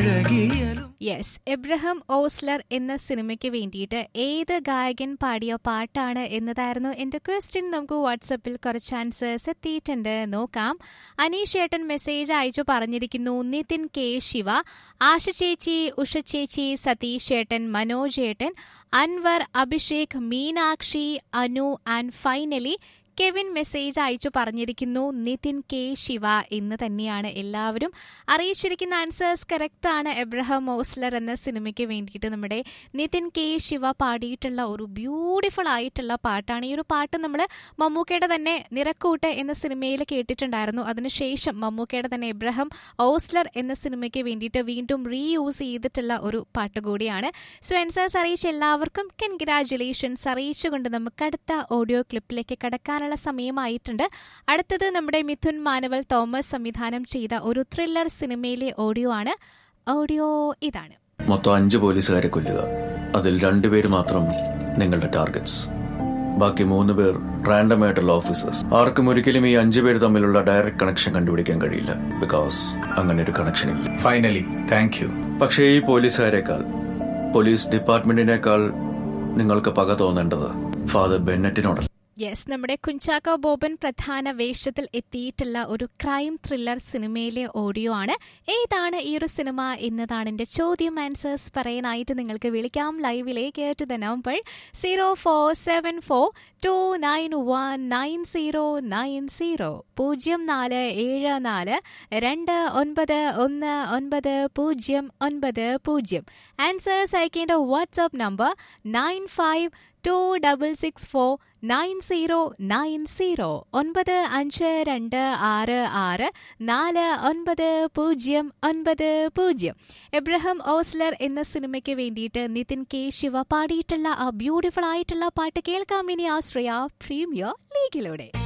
പഴകിയലും yes Abraham Ozler എന്ന സിനിമയ്ക്ക് വേണ്ടിയിട്ട് ഏത് ഗായകൻ പാടിയ പാട്ടാണ് എന്നതായിരുന്നു എൻ്റെ ക്വസ്റ്റ്യൻ നമുക്ക് വാട്സപ്പിൽ കുറച്ച് ആൻസേഴ്സ് എത്തിയിട്ടുണ്ട് നോക്കാം അനീഷ് ഏട്ടൻ മെസ്സേജ് അയച്ചു പറഞ്ഞിരിക്കുന്നു നിതിൻ കെ ശിവ ആശ ചേച്ചി ഉഷ ചേച്ചി സതീഷ് ഏട്ടൻ മനോജ് ഏട്ടൻ Anwar Abhishek Meenakshi Anu and finally Kevin message അയച്ചു പറഞ്ഞിരിക്കുന്നു നിതിൻ കെ ശിവ എന്ന് തന്നെയാണ് എല്ലാവരും അറിയിച്ചിരിക്കുന്ന ആൻസേഴ്സ് കറക്റ്റ് ആണ് എബ്രഹാം ഓസ്ലർ എന്ന സിനിമയ്ക്ക് വേണ്ടിയിട്ട് നമ്മുടെ നിതിൻ കെ ശിവ പാടിയിട്ടുള്ള ഒരു ബ്യൂട്ടിഫുൾ ആയിട്ടുള്ള പാട്ടാണ് ഈ ഒരു പാട്ട് നമ്മൾ മമ്മൂക്കയുടെ തന്നെ നിറക്കൂട്ട് എന്ന സിനിമയിൽ കേട്ടിട്ടുണ്ടായിരുന്നു അതിനുശേഷം മമ്മൂക്കയുടെ തന്നെ എബ്രഹാം ഓസ്ലർ എന്ന സിനിമയ്ക്ക് വേണ്ടിയിട്ട് വീണ്ടും റീയൂസ് ചെയ്തിട്ടുള്ള ഒരു പാട്ട് കൂടിയാണ് സോ ആൻസേഴ്സ് അറിയിച്ച എല്ലാവർക്കും കൺഗ്രാറ്റുലേഷൻസ് അറിയിച്ചുകൊണ്ട് നമുക്ക് അടുത്ത ഓഡിയോ ക്ലിപ്പിലേക്ക് കടക്കാനുള്ള സമയമായിട്ടുണ്ട് അടുത്തത് നമ്മുടെ മിഥുൻ മാനവൽ തോമസ് സംവിധാനം ചെയ്ത ഒരു ത്രില്ലർ സിനിമയിലെ ഓഡിയോ ആണ് ഓഡിയോ ഇതാണ് മൊത്തം അഞ്ച് പോലീസുകാരെ കൊല്ലുക അതിൽ രണ്ടുപേര് മാത്രം നിങ്ങളുടെ ടാർഗറ്റ്സ് ബാക്കി മൂന്ന് പേർ റാൻഡം ആയിട്ടുള്ള ഓഫീസേഴ്സ് ആർക്കും ഒരിക്കലും ഈ അഞ്ചു പേര് തമ്മിലുള്ള ഡയറക്റ്റ് കണക്ഷൻ കണ്ടുപിടിക്കാൻ കഴിയില്ല ബിക്കോസ് അങ്ങനെ ഒരു കണക്ഷൻ ഇല്ല ഫൈനലി താങ്ക് യു പക്ഷേ ഈ പോലീസുകാരെക്കാൾ പോലീസ് ഡിപ്പാർട്ട്മെന്റിനേക്കാൾ നിങ്ങൾക്ക് പക തോന്നേണ്ടത് ഫാദർ ബെന്നറ്റിനോടല്ല യെസ് നമ്മുടെ കുഞ്ചാക്കോ ബോബൻ പ്രധാന വേഷത്തിൽ എത്തിയിട്ടുള്ള ഒരു ക്രൈം ത്രില്ലർ സിനിമയിലെ ഓഡിയോ ആണ് ഏതാണ് ഈ ഒരു സിനിമ എന്നതാണ് എൻ്റെ ചോദ്യം ആൻസേഴ്സ് പറയാനായിട്ട് നിങ്ങൾക്ക് വിളിക്കാം ലൈവിലേക്ക് to the number zero four seven four two nine one nine zero nine zero പൂജ്യം നാല് ഏഴ് നാല് രണ്ട് ഒൻപത് ഒന്ന് ഒൻപത് പൂജ്യം ഒൻപത് പൂജ്യം ആൻസേഴ്സ് അയക്കേണ്ട WhatsApp number nine five two double six four nine zero nine zero ഒൻപത് അഞ്ച് രണ്ട് ആറ് ആറ് നാല് ഒൻപത് പൂജ്യം ഒൻപത് പൂജ്യം എബ്രഹാം ഓസ്ലർ എന്ന സിനിമയ്ക്ക് വേണ്ടിയിട്ട് നിതിൻ കെ ശിവ പാടിയിട്ടുള്ള ആ ബ്യൂട്ടിഫുൾ ആയിട്ടുള്ള പാട്ട് കേൾക്കാം ഇനി ആശ്രയ പ്രീമിയർ ലീഗിലൂടെ